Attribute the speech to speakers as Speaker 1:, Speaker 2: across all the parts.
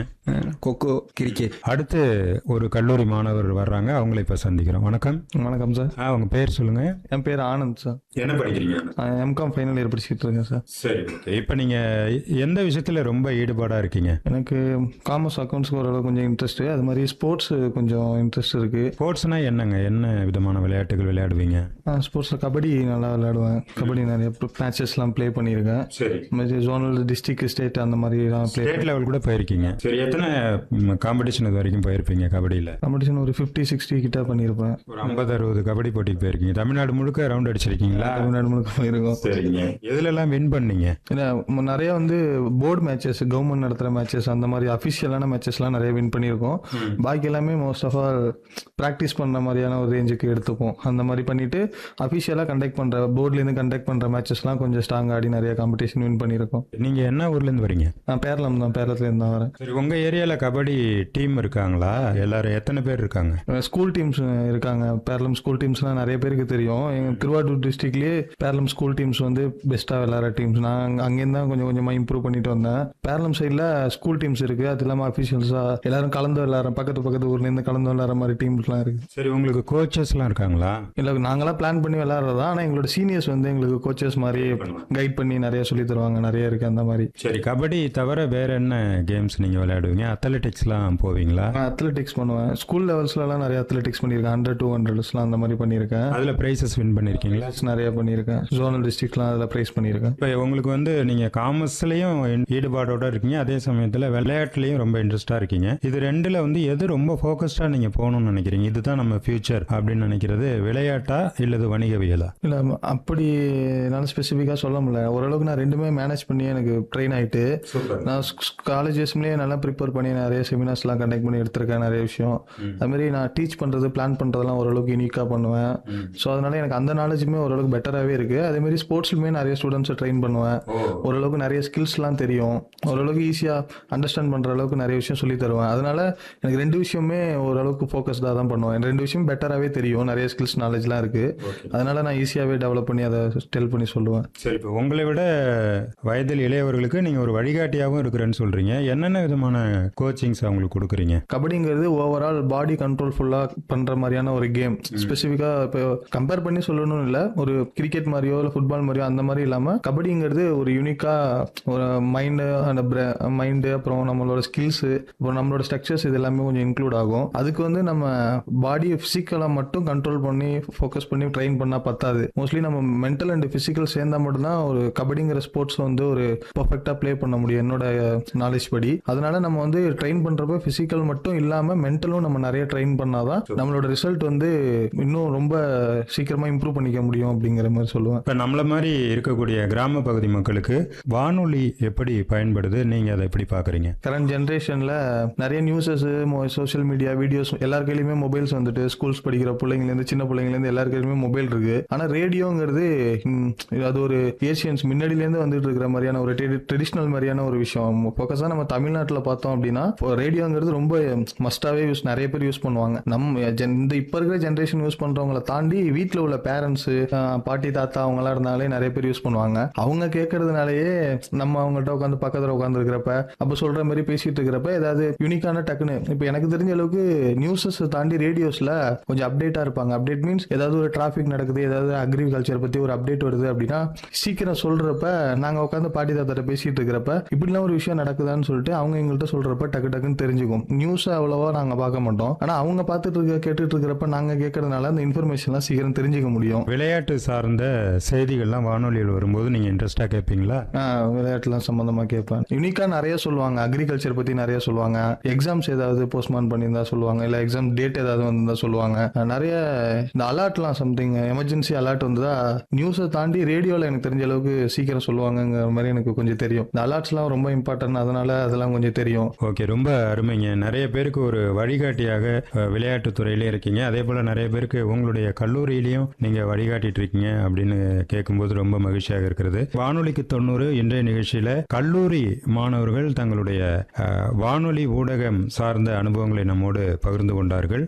Speaker 1: kho kho cricket
Speaker 2: அடுத்து ஒரு கல்லூரி மாணவர் வர்றாங்க அவங்களை இப்போ சந்திக்கிறோம் வணக்கம்
Speaker 3: வணக்கம் சார்
Speaker 2: ஆ உங்க பேர் சொல்லுங்க
Speaker 3: என் பேர் ஆனந்த் சார்
Speaker 2: என்ன படிக்கிறீங்க
Speaker 3: எம்காம் ஃபைனல் இயர் படிச்சுட்டு இருக்கேன் சார்
Speaker 2: சரி ஓகே இப்போ நீங்க எந்த விஷயத்துல ரொம்ப ஈடுபாடா இருக்கீங்க
Speaker 3: எனக்கு காமர்ஸ் அக்கௌண்ட்ஸ்க்கு ஓரளவு கொஞ்சம் இன்ட்ரெஸ்ட் அது மாதிரி ஸ்போர்ட்ஸ் கொஞ்சம் இன்ட்ரெஸ்ட் இருக்கு
Speaker 2: ஸ்போர்ட்ஸ்னா என்னங்க என்ன விதமான விளையாட்டுகள் விளையாடுவீங்க
Speaker 3: ஸ்போர்ட்ஸில் கபடி நல்லா விளையாடுவேன் கபடி நிறைய மேட்சஸ்லாம் ப்ளே பண்ணியிருக்கேன்
Speaker 2: சரி
Speaker 3: அது மாதிரி ஜோனல் டிஸ்ட்ரிக்ட் ஸ்டேட் அந்த மாதிரிலாம் ப்ளே
Speaker 2: ஸ்டேட் லெவல் கூட போயிருக்கீங்க சரி எத்தனை காம்படிஷன் இது வரைக்கும் போயிருப்பீங்க கபடியில்
Speaker 3: காம்படிஷன் ஒரு ஃபிஃப்டி சிக்ஸ்டி கிட்ட பண்ணியிருப்பேன்
Speaker 2: ஒரு ஐம்பது அறுபது கபடி போட்டிக்கு போயிருக்கீங்க தமிழ்நாடு முழுக்க ரவுண்ட் அடிச்சிருக்கீங்களா
Speaker 3: தமிழ்நாடு முழுக்க போயிருக்கோம்
Speaker 2: சரிங்க எதுலெல்லாம் வின் பண்ணீங்க
Speaker 3: ஏன்னா ம- நிறைய வந்து போர்டு மேட்சஸ் கவர்மெண்ட் நடத்துகிற மேட்சஸ் அந்த மாதிரி அஃபிஷியலான மேட்சஸ்லாம் நிறைய வின் பண்ணியிருக்கோம் பாக்கி எல்லாமே மோஸ்ட் ஆஃப் ஆல் ப்ராக்டிஸ் பண்ணுற மாதிரியான ஒரு ரேஞ்சுக்கு எடுத்துப்போம் அந்த மாதிரி பண்ணிட்டு அஃபிஷியலாக கண்டக்ட் பண்ணுற போர்ட்லேருந்து கண்டக்ட் பண்ணுற மேட்சஸ்லாம் கொஞ்சம் ஸ்ட்ராங் ஆடி நிறைய காம்படிஷன் வின் பண்ணியிருக்கோம்
Speaker 2: நீங்க என்ன ஊர்ல இருந்து வரீங்க
Speaker 3: நான் பேரளம் தான் பேரளத்துலேருந்து தான் வரேன்
Speaker 2: சரி உங்க ஏரியால கபடி டீம் இருக்காங்களா எல்லாரும் எத்தனை பேர் இருக்காங்க
Speaker 3: ஸ்கூல் டீம்ஸ் இருக்காங்க பேரளம் ஸ்கூல் டீம்ஸ்லாம் நிறைய பேருக்கு தெரியும் எங்கள் திருவாரூர் டிஸ்ட்ரிக்ட்லேயே பேரளம் ஸ்கூல் டீம்ஸ் வந்து பெஸ்ட்டாக விளையாடுற டீம்ஸ் நான் அங்க- அங்கேருந்து தான் கொஞ்சம் கொஞ்சமாக இம்ப்ரூவ் பண்ணிட்டு வந்தேன் பேரளம் சைடில் ஸ்கூல் டீம்ஸ் இருக்குது அது இல்லாமல் அஃபிஷியல்ஸாக எல்லாரும் கலந்து விளையாடுற பக்கத்து பக்கத்து ஊர்லேருந்து கலந்து விளையாடுற மாதிரி டீம்ஸ்லாம் இருக்குது
Speaker 2: சரி உங்களுக்கு கோச்சஸ்லாம் இருக்காங்களா
Speaker 3: இல்லை நாங்களாம் பிளான் பண்ணி விளையாடுறதா ஆனால் எங்களோட சீனியர்ஸ் வந்து எங்களுக்கு கோச்சஸ் மாதிரி கைட் பண்ணி நிறைய சொல்லி தருவாங்க நிறைய இருக்குது அந்த மாதிரி
Speaker 2: சரி கபடி தவிர வேற என்ன கேம்ஸ் நீங்க விளையாடுவீங்க அத்லெட்டிக்ஸ்லாம் போவீங்களா
Speaker 3: நான் அத்லெட்டிக்ஸ் பண்ணுவேன் ஸ்கூல் லெவல்ஸ்லலாம் நிறைய அத்லெட்டிக்ஸ் பண்ணியிருக்கேன் ஹண்ட்ரட் டூ ஹண்ட்ரட்ஸ்லாம் அந்த மாதிரி பண்ணியிருக்கேன்
Speaker 2: அதுல பிரைசஸ் வின் பண்ணிருக்கீங்களா
Speaker 3: நிறைய பண்ணியிருக்கேன் ஜோனல் டிஸ்ட்ரிக்ட்லாம் அதில் ப்ரைஸ் பண்ணியிருக்கேன்
Speaker 2: இப்போ உங்களுக்கு வந்து நீங்க காமர்ஸ்லயும் ஈடுபாடோட இருக்கீங்க அதே சமயத்துல விளையாட்டுலயும் ரொம்ப இன்ட்ரெஸ்டா இருக்கீங்க இது ரெண்டுல வந்து எது ரொம்ப ஃபோக்கஸ்டா நீங்க போகணும்னு நினைக்கிறீங்க இதுதான் நம்ம ஃபியூச்சர் அப்படின்னு நினைக்கிறது விளையாட்டா இல்லது வணிகவியலா
Speaker 3: இல்லை அப்படி என்னால் ஸ்பெசிஃபிக்காக சொல்ல முடியல ஓரளவுக்கு நான் ரெண்டுமே மேனேஜ் பண்ணி எனக்கு ட்ரெயின் ஆயிட்டு நான் காலேஜஸ்லேயே நல்லா ப்ரிப்பேர் பண்ணி நிறைய செமினார்ஸ்லாம் கண்டக்ட் பண்ணி எடுத்திருக்கேன் நிறைய விஷயம் அதுமாரி நான் டீச் பண்ணுறது பிளான் பண்ணுறதெல்லாம் ஓரளவுக்கு யூனிக்காக பண்ணுவேன் ஸோ அதனால எனக்கு அந்த நாலேஜுமே ஓரளவுக்கு பெட்டராகவே இருக்குது அதேமாரி ஸ்போர்ட்ஸ்லுமே நிறைய ஸ்டூடெண்ட்ஸை ட்ரெயின் பண்ணுவேன் ஓரளவுக்கு நிறைய ஸ்கில்ஸ்லாம் தெரியும் ஓரளவுக்கு ஈஸியாக அண்டர்ஸ்டாண்ட் பண்ணுற அளவுக்கு நிறைய விஷயம் சொல்லி தருவேன் அதனால எனக்கு ரெண்டு விஷயமே ஓரளவுக்கு ஃபோக்கஸ்டாக தான் பண்ணுவேன் ரெண்டு விஷயம் பெட்டராகவே தெரியும் நிறைய ஸ்கில்ஸ் நாலேஜ்லாம் இருக்குது அதனால நான் ஈஸியாகவே டெவலப் பண்ணி அதை டெல் பண்ணி சொல்லுவேன்
Speaker 2: சரி இப்போ உங்களை விட வயதில் இளையவர்களுக்கு நீங்க ஒரு வழிகாட்டியாகவும் இருக்கிறேன்னு சொல்றீங்க என்னென்ன விதமான கோச்சிங்ஸ் அவங்களுக்கு கொடுக்குறீங்க
Speaker 3: கபடிங்கிறது ஓவரால் பாடி கண்ட்ரோல் ஃபுல்லாக பண்ணுற மாதிரியான ஒரு கேம் ஸ்பெசிஃபிக்காக இப்போ கம்பேர் பண்ணி சொல்லணும்னு இல்லை ஒரு கிரிக்கெட் மாதிரியோ இல்லை ஃபுட்பால் மாதிரியோ அந்த மாதிரி இல்லாமல் கபடிங்கிறது ஒரு யூனிக்காக ஒரு மைண்டு அந்த மைண்டு அப்புறம் நம்மளோட ஸ்கில்ஸு அப்புறம் நம்மளோட ஸ்ட்ரக்சர்ஸ் இது எல்லாமே கொஞ்சம் இன்க்ளூட் ஆகும் அதுக்கு வந்து நம்ம பாடியை ஃபிசிக்கலாக மட்டும் கண்ட்ரோல் பண்ணி ஃபோக்கஸ் பண்ணி ட்ரெயின் பண்ணால் பத்தாது மோஸ்ட்லி நம்ம மென்டல் அண்ட் ஃபிசிக்கல் சேர்ந்தா மட்டும்தான் ஒரு கபடிங்கிற ஸ்போர்ட்ஸ் வந்து ஒரு பர்ஃபெக்டாக ப்ளே பண்ண முடியும் என்னோட நாலேஜ் படி அதனால நம்ம வந்து ட்ரெயின் பண்றப்ப பிசிக்கல் மட்டும் இல்லாம மென்டலும் நம்ம நிறைய ட்ரெயின் பண்ணாதான் நம்மளோட ரிசல்ட் வந்து இன்னும் ரொம்ப சீக்கிரமா இம்ப்ரூவ் பண்ணிக்க முடியும் அப்படிங்கிற மாதிரி சொல்லுவேன்
Speaker 2: இப்போ நம்மள மாதிரி இருக்கக்கூடிய கிராம பகுதி மக்களுக்கு வானொலி எப்படி பயன்படுது நீங்க அதை எப்படி பாக்குறீங்க
Speaker 3: கரண்ட் ஜென்ரேஷன்ல நிறைய நியூஸஸ் சோஷியல் மீடியா வீடியோஸ் எல்லார் கையிலுமே மொபைல்ஸ் வந்துட்டு ஸ்கூல்ஸ் படிக்கிற பிள்ளைங்கலேருந்து சின்ன பிள்ளைங்கலேருந்து எல்லார் கையிலுமே மொபைல் இருக்கு ஆனா ரேடியோங்கிறது ம், அது ஒரு ஏசியன்ஸ் முன்னாடியிலேருந்து வந்துட்டு இருக்கிற மாதிரியான ஒரு ட்ரெடிஷ்னல் மாதிரியான ஒரு விஷயம் ஃபோக்கஸாக நம்ம தமிழ்நாட்டில் பார்த்தோம் அப்படின்னா ரேடியோங்கிறது ரொம்ப மஸ்டாவே யூஸ் நிறைய பேர் யூஸ் பண்ணுவாங்க நம்ம gen- இந்த இப்போ இருக்கிற ஜென்ரேஷன் யூஸ் பண்றவங்கள தாண்டி வீட்டில் உள்ள பேரண்ட்ஸ் பாட்டி தாத்தா அவங்களாம் இருந்தாலே நிறைய பேர் யூஸ் பண்ணுவாங்க அவங்க கேட்கறதுனாலயே நம்ம அவங்கள்ட்ட உட்காந்து பக்கத்தில் உட்காந்துருக்கிறப்ப அப்போ சொல்ற மாதிரி பேசிட்டு இருக்கிறப்ப ஏதாவது யூனிக்கான டக்குன்னு இப்போ எனக்கு தெரிஞ்ச அளவுக்கு நியூஸஸ் தாண்டி ரேடியோஸ்ல கொஞ்சம் அப்டேட்டா இருப்பாங்க அப்டேட் மீன்ஸ் ஏதாவது ஒரு டிராஃபிக் நடக்குது ஏதாவது அக்ரிகல்ச்சர் பத்தி ஒரு அப்டேட் வருது அப்படின்னா சீக்கிரம் சொல்றப்ப நாங்க உட்காந்து பாட்டி தாத்தாட்ட பேசிட்டு இருக்கிறப்ப இப்படிலாம் ஒரு விஷயம் நடக்குதான்னு சொல்லிட்டு அவங்க எங்கள்கிட்ட சொல்றப்ப டக்கு டக்குன்னு தெரிஞ்சுக்கும் நியூஸ் அவ்வளவா நாங்க பார்க்க மாட்டோம் ஆனா அவங்க பார்த்துட்டு இருக்க கேட்டுட்டு இருக்கிறப்ப நாங்க கேட்கறதுனால அந்த இன்ஃபர்மேஷன்லாம் சீக்கிரம் தெரிஞ்சுக்க முடியும்
Speaker 2: விளையாட்டு சார்ந்த செய்திகள்லாம் வானொலியில் வரும்போது நீங்க இன்ட்ரெஸ்டா கேட்பீங்களா
Speaker 3: ஆஹ் விளையாட்டுலாம் சம்பந்தமா கேட்பேன் யூனிக்கா நிறைய சொல்லுவாங்க அக்ரிகல்ச்சர் பத்தி நிறைய சொல்லுவாங்க எக்ஸாம்ஸ் ஏதாவது போஸ்ட்மான் பண்ணியிருந்தா சொல்லுவாங்க இல்ல எக்ஸாம் டேட் ஏதாவது வந்திருந்தா சொல்லுவாங்க ஆஹ் நிறைய இந்த அலர்ட்லாம் சம்திங் எமர்ஜென்சி அலர்ட் வந்ததா நியூஸை தாண்டி ரேடியோல எனக்கு தெரிஞ்ச அளவுக்கு சீக்கிரம் சொல்லுவாங்கங்கிற மாதிரி எனக்கு கொஞ்சம் தெரியும் இந்த அலர்ட்ஸ்லாம் ரொம்ப இம்பார்ட்டன்ட் அதனால அதெல்லாம் கொஞ்சம் தெரியும்
Speaker 2: ஓகே ரொம்ப அருமைங்க நிறைய பேருக்கு ஒரு வழிகாட்டியாக அஹ், விளையாட்டுத் துறையிலே இருக்கீங்க அதே போல நிறைய பேருக்கு உங்களுடைய கல்லூரியிலையும் நீங்க வழிகாட்டிட்டு இருக்கீங்க அப்படின்னு கேட்கும்போது ரொம்ப மகிழ்ச்சியாக இருக்கிறது வானொலிக்கு தொண்ணூறு இன்றைய நிகழ்ச்சியில கல்லூரி மாணவர்கள் தங்களுடைய அஹ், வானொலி ஊடகம் சார்ந்த அனுபவங்களை நம்மோடு பகிர்ந்து கொண்டார்கள்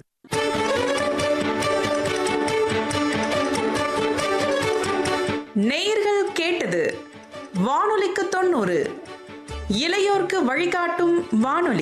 Speaker 4: நேயர்கள் கேட்டது வானொலிக்கு தொண்ணூறு இளையோர்க்கு வழிகாட்டும் வானொலி